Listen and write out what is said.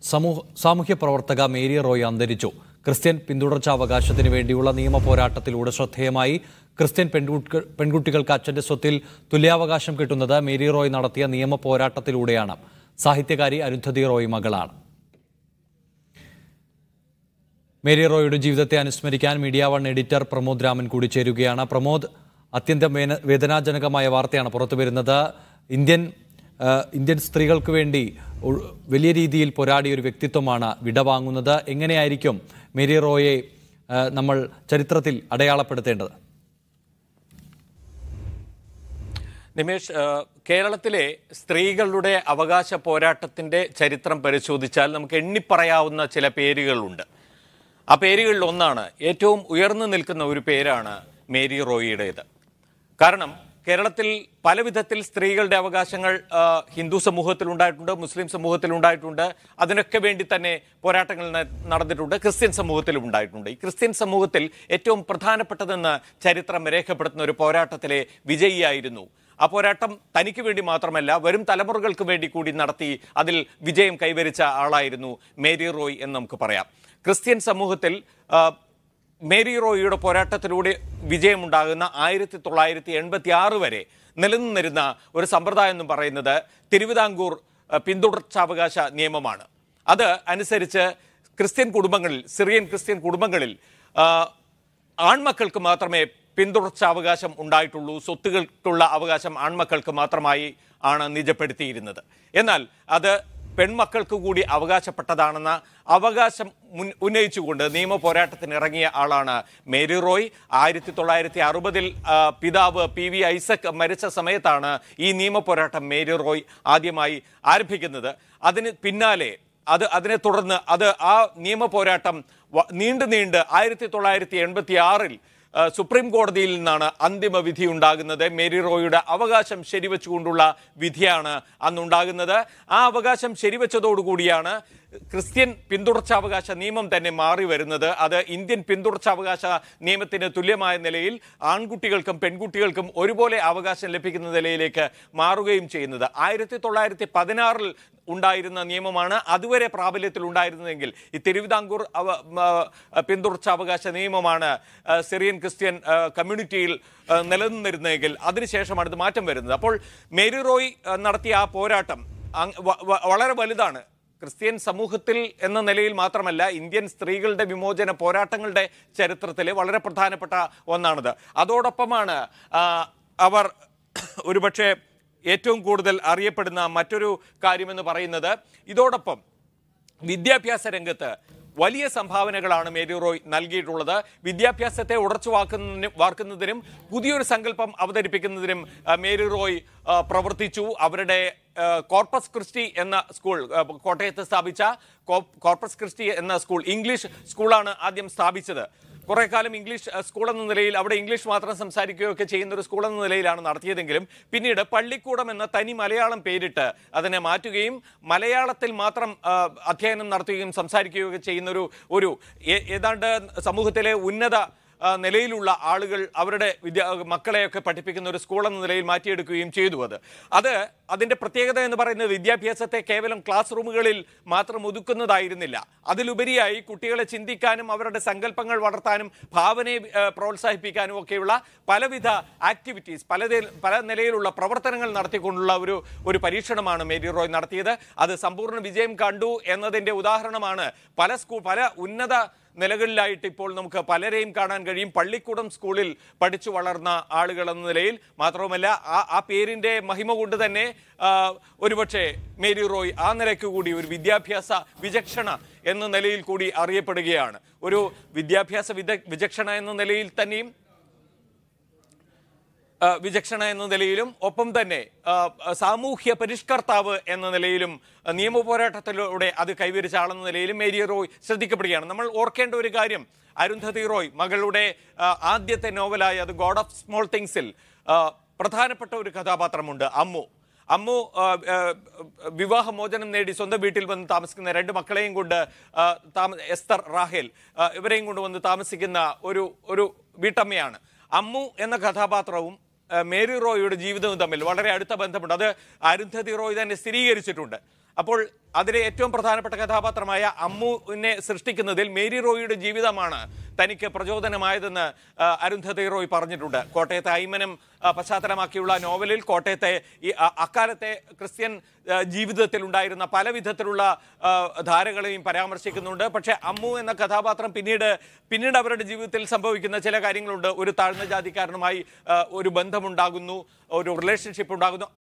സമൂഹ സാമൂഹ്യ പ്രവർത്തക മേരി റോയ് അന്തരിച്ചു ക്രിസ്ത്യൻ പിന്തുടർച്ചാവകാശത്തിന് വേണ്ടിയുള്ള നിയമ പോരാട്ടത്തിലൂടെ ശ്രദ്ധേയമായി ക്രിസ്ത്യൻ പെൺകുട്ടികൾ പെൺകുട്ടികൾക്ക് അച്ഛന്റെ സ്വത്തിൽ തുല്യാവകാശം കിട്ടുന്നത് മേരി റോയ് നടത്തിയ നിയമ പോരാട്ടത്തിലൂടെയാണ് സാഹിത്യകാരി അരുന്ധതി റോയ് മകളാണ് മേരി റോയുടെ ജീവിതത്തെ അനുസ്മരിക്കാൻ media one editor Pramod Raman കൂടി ചേരുകയാണ് പ്രമോദ് അത്യന്തം വേന- വേദനാജനകമായ വാർത്തയാണ് പുറത്തു വരുന്നത് ഇന്ത്യൻ ആ, ഇന്ത്യൻ സ്ത്രീകൾക്ക് വേണ്ടി ഉ- വലിയ രീതിയിൽ പോരാടിയ ഒരു വ്യക്തിത്വമാണ് വിടവാങ്ങുന്നത് എങ്ങനെയായിരിക്കും മേരി റോയെ ആ, നമ്മൾ ചരിത്രത്തിൽ അടയാളപ്പെടുത്തേണ്ടത് നിമേഷ് ഏഹ്, കേരളത്തിലെ സ്ത്രീകളുടെ അവകാശ പോരാട്ടത്തിന്റെ ചരിത്രം പരിശോധിച്ചാൽ നമുക്ക് എണ്ണിപ്പറയാവുന്ന ചില പേരുകളുണ്ട് ആ പേരുകളിൽ ഒന്നാണ് ഏറ്റവും ഉയർന്നു നിൽക്കുന്ന ഒരു പേരാണ് മേരി റോയിയുടേത് കാരണം കേരളത്തിൽ പല വിധത്തിൽ സ്ത്രീകളുടെ അവകാശങ്ങൾ ആ, ഹിന്ദു സമൂഹത്തിൽ ഉണ്ടായിട്ടുണ്ട് മുസ്ലിം സമൂഹത്തിൽ ഉണ്ടായിട്ടുണ്ട് അതിനൊക്കെ വേണ്ടി തന്നെ പോരാട്ടങ്ങൾ ന- നടന്നിട്ടുണ്ട് ക്രിസ്ത്യൻ സമൂഹത്തിലും ഉണ്ടായിട്ടുണ്ട് ഈ ക്രിസ്ത്യൻ സമൂഹത്തിൽ ഏറ്റവും പ്രധാനപ്പെട്ടതെന്ന് ചരിത്രം രേഖപ്പെടുത്തുന്ന ഒരു പോരാട്ടത്തിലെ വിജയിയായിരുന്നു ആ പോരാട്ടം തനിക്ക് വേണ്ടി മാത്രമല്ല വരും തലമുറകൾക്ക് വേണ്ടി കൂടി നടത്തി അതിൽ വിജയം കൈവരിച്ച ആളായിരുന്നു മേരി റോയ് എന്ന് നമുക്ക് പറയാം ക്രിസ്ത്യൻ സമൂഹത്തിൽ ആ, മേരി റോയിയുടെ പോരാട്ടത്തിലൂടെ വിജയമുണ്ടാകുന്ന ആയിരത്തി തൊള്ളായിരത്തി എൺപത്തി ആറ് വരെ നിലനിന്നിരുന്ന ഒരു സമ്പ്രദായം എന്ന് പറയുന്നത് തിരുവിതാംകൂർ അഹ്, പിന്തുടർച്ചാവകാശ നിയമമാണ് അത് അനുസരിച്ച് ക്രിസ്ത്യൻ കുടുംബങ്ങളിൽ സിറിയൻ ക്രിസ്ത്യൻ കുടുംബങ്ങളിൽ ആ, ആൺമക്കൾക്ക് മാത്രമേ പിന്തുടർച്ചാവകാശം ഉണ്ടായിട്ടുള്ളൂ സ്വത്തുക്കൾക്കുള്ള അവകാശം ആൺമക്കൾക്ക് മാത്രമായി ആണ് നിജപ്പെടുത്തിയിരുന്നത് എന്നാൽ അത് പെൺമക്കൾക്ക് കൂടി അവകാശപ്പെട്ടതാണെന്ന അവകാശം മുൻ ഉന്നയിച്ചുകൊണ്ട് നിയമ പോരാട്ടത്തിന് ഇറങ്ങിയ ആളാണ് മേരി റോയ് ആയിരത്തി തൊള്ളായിരത്തി അറുപതിൽ പിതാവ് പി വി ഐസക് മരിച്ച സമയത്താണ് ഈ നിയമ പോരാട്ടം മേരി റോയ് ആദ്യമായി ആരംഭിക്കുന്നത് അതിന് പിന്നാലെ അത് അതിനെ തുടർന്ന് അത് ആ നിയമ പോരാട്ടം വ- നീണ്ടു നീണ്ട് ആയിരത്തി തൊള്ളായിരത്തി എൺപത്തി ആറിൽ ആ, സുപ്രീം കോടതിയിൽ നിന്നാണ് അന്തിമ വിധി ഉണ്ടാകുന്നത് മേരി റോയുടെ അവകാശം ശരിവെച്ചുകൊണ്ടുള്ള വിധിയാണ് അന്നുണ്ടാകുന്നത് ആ അവകാശം ശരിവെച്ചതോടുകൂടിയാണ് ക്രിസ്ത്യൻ പിന്തുടർച്ചാവകാശ നിയമം തന്നെ മാറി വരുന്നത് അത് ഇന്ത്യൻ പിന്തുടർച്ചാവകാശ നിയമത്തിന് തുല്യമായ നിലയിൽ ആൺകുട്ടികൾക്കും പെൺകുട്ടികൾക്കും ഒരുപോലെ അവകാശം ലഭിക്കുന്ന നിലയിലേക്ക് മാറുകയും ചെയ്യുന്നത് ആയിരത്തി തൊള്ളായിരത്തി പതിനാറിൽ ഉണ്ടായിരുന്ന നിയമമാണ് അതുവരെ പ്രാബല്യത്തിൽ ഉണ്ടായിരുന്നതെങ്കിൽ ഈ തിരുവിതാംകൂർ അവ- മ- പിന്തുടർച്ചാവകാശ നിയമമാണ് ആ, സിറിയൻ ക്രിസ്ത്യൻ ആ, കമ്മ്യൂണിറ്റിയിൽ ആ, നിലനിന്നിരുന്നതെങ്കിൽ അതിനുശേഷമാണ് ഇത് മാറ്റം വരുന്നത് അപ്പോൾ മേരി റോയ് ആ, നടത്തിയ ആ പോരാട്ടം അങ് വ- വ- വളരെ വലുതാണ് ക്രിസ്ത്യൻ സമൂഹത്തിൽ എന്ന നിലയിൽ മാത്രമല്ല ഇന്ത്യൻ സ്ത്രീകളുടെ വിമോചന പോരാട്ടങ്ങളുടെ ചരിത്രത്തിൽ വളരെ പ്രധാനപ്പെട്ട ഒന്നാണിത് അതോടൊപ്പമാണ് ആ, അവർ ഒരുപക്ഷെ ഏറ്റവും കൂടുതൽ അറിയപ്പെടുന്ന മറ്റൊരു കാര്യമെന്ന് പറയുന്നത് ഇതോടൊപ്പം വിദ്യാഭ്യാസ രംഗത്ത് വലിയ സംഭാവനകളാണ് മേരി റോയ് നൽകിയിട്ടുള്ളത് വിദ്യാഭ്യാസത്തെ ഉടച്ചു വാക്കുന്നതിനും വാർക്കുന്നതിനും പുതിയൊരു സങ്കല്പം അവതരിപ്പിക്കുന്നതിനും ആ, മേരി റോയ് ആ, പ്രവർത്തിച്ചു അവരുടെ ആ, കോർപ്പസ് ക്രിസ്റ്റി എന്ന സ്കൂൾ ആ, കോട്ടയത്ത് സ്ഥാപിച്ച കോ- കോർപ്പസ് ക്രിസ്റ്റി എന്ന സ്കൂൾ ഇംഗ്ലീഷ് സ്കൂളാണ് ആദ്യം സ്ഥാപിച്ചത് കുറെ കാലം ഇംഗ്ലീഷ് അഹ്, സ്കൂൾ എന്ന നിലയിൽ അവിടെ ഇംഗ്ലീഷ് മാത്രം സംസാരിക്കുകയൊക്കെ ചെയ്യുന്ന ഒരു സ്കൂൾ എന്ന നിലയിലാണ് നടത്തിയതെങ്കിലും പിന്നീട് പള്ളിക്കൂടം എന്ന തനി മലയാളം പേരിട്ട് അതിനെ മാറ്റുകയും മലയാളത്തിൽ മാത്രം ആ, അധ്യയനം നടത്തുകയും സംസാരിക്കുകയൊക്കെ ചെയ്യുന്ന ഒരു ഒരു ഏ- ഏതാണ്ട് സമൂഹത്തിലെ ഉന്നത ആ, നിലയിലുള്ള ആളുകൾ അവരുടെ വിദ്യാ മക്കളെയൊക്കെ പഠിപ്പിക്കുന്ന ഒരു സ്കൂൾ എന്ന നിലയിൽ മാറ്റിയെടുക്കുകയും ചെയ്തു അത് അത് അതിന്റെ പ്രത്യേകത എന്ന് പറയുന്നത് വിദ്യാഭ്യാസത്തെ കേവലം ക്ലാസ് റൂമുകളിൽ മാത്രം ഒതുക്കുന്നതായിരുന്നില്ല അതിലുപരിയായി കുട്ടികളെ ചിന്തിക്കാനും അവരുടെ സങ്കല്പങ്ങൾ വളർത്താനും ഭാവനയെ ആ, പ്രോത്സാഹിപ്പിക്കാനും ഒക്കെയുള്ള പലവിധ ആക്ടിവിറ്റീസ് പല പല നിലയിലുള്ള പ്രവർത്തനങ്ങൾ നടത്തിക്കൊണ്ടുള്ള ഒരു ഒരു പരീക്ഷണമാണ് മേരി റോയ് നടത്തിയത് അത് സമ്പൂർണ്ണ വിജയം കണ്ടു എന്നതിന്റെ ഉദാഹരണമാണ് പല സ്കൂൾ പല ഉന്നത നിലകളിലായിട്ട് ഇപ്പോൾ നമുക്ക് പലരെയും കാണാൻ കഴിയും പള്ളിക്കൂടം സ്കൂളിൽ പഠിച്ചു വളർന്ന ആളുകൾ എന്ന നിലയിൽ മാത്രവുമല്ല ആ ആ പേരിന്റെ മഹിമ കൊണ്ട് തന്നെ ആ, ഒരുപക്ഷെ മേരി റോയ് ആ നിലയ്ക്ക് കൂടി ഒരു വിദ്യാഭ്യാസ വിചക്ഷണ എന്ന നിലയിൽ കൂടി അറിയപ്പെടുകയാണ് ഒരു വിദ്യാഭ്യാസ വിദ വിചക്ഷണ എന്ന നിലയിൽ തന്നെയും ആ, വിചക്ഷണ എന്ന നിലയിലും ഒപ്പം തന്നെ ആ, സാമൂഹ്യ പരിഷ്കർത്താവ് എന്ന നിലയിലും ആ, നിയമ പോരാട്ടത്തിലൂടെ അത് കൈവരിച്ച ആളെന്ന നിലയിലും മേരി റോയ് ശ്രദ്ധിക്കപ്പെടുകയാണ് നമ്മൾ ഓർക്കേണ്ട ഒരു കാര്യം അരുന്ധതി റോയ് മകളുടെ ആ, ആദ്യത്തെ നോവലായ അത് ഗോഡ് ഓഫ് സ്മോൾ തിങ്സിൽ ആ, പ്രധാനപ്പെട്ട ഒരു കഥാപാത്രമുണ്ട് അമ്മു അമ്മു ആ, ആ, വിവാഹമോചനം നേടി സ്വന്തം വീട്ടിൽ വന്ന് താമസിക്കുന്ന രണ്ട് മക്കളെയും കൊണ്ട് ആ, താമ എസ്തർ റാഹേൽ ആ, ഇവരെയും കൊണ്ട് വന്ന് താമസിക്കുന്ന ഒരു ഒരു വീട്ടമ്മയാണ് അമ്മു എന്ന കഥാപാത്രവും ആ, മേരി റോയിയുടെ ജീവിതവും തമ്മിൽ വളരെ അടുത്ത ബന്ധമുണ്ട് അത് അരുന്ധതി റോയ് തന്നെ സ്ഥിരീകരിച്ചിട്ടുണ്ട് അപ്പോൾ അതിലെ ഏറ്റവും പ്രധാനപ്പെട്ട കഥാപാത്രമായ അമ്മുവിനെ സൃഷ്ടിക്കുന്നതിൽ മേരി റോയിയുടെ ജീവിതമാണ് തനിക്ക് പ്രചോദനമായതെന്ന് ആ, അരുന്ധതി റോയ് പറഞ്ഞിട്ടുണ്ട് കോട്ടയത്തെ ഐമനം ആ, പശ്ചാത്തലമാക്കിയുള്ള നോവലിൽ കോട്ടയത്തെ ഈ അ- അക്കാലത്തെ ക്രിസ്ത്യൻ ആ, ജീവിതത്തിൽ ഉണ്ടായിരുന്ന പല വിധത്തിലുള്ള ആ, ധാരകളെയും പരാമർശിക്കുന്നുണ്ട് പക്ഷേ അമ്മു എന്ന കഥാപാത്രം പിന്നീട് പിന്നീട് അവരുടെ ജീവിതത്തിൽ സംഭവിക്കുന്ന ചില കാര്യങ്ങളുണ്ട് ഒരു താഴ്ന്ന ജാതിക്കാരനുമായി ആ, ഒരു ബന്ധമുണ്ടാകുന്നു ഒരു റിലേഷൻഷിപ്പ് ഉണ്ടാകുന്നു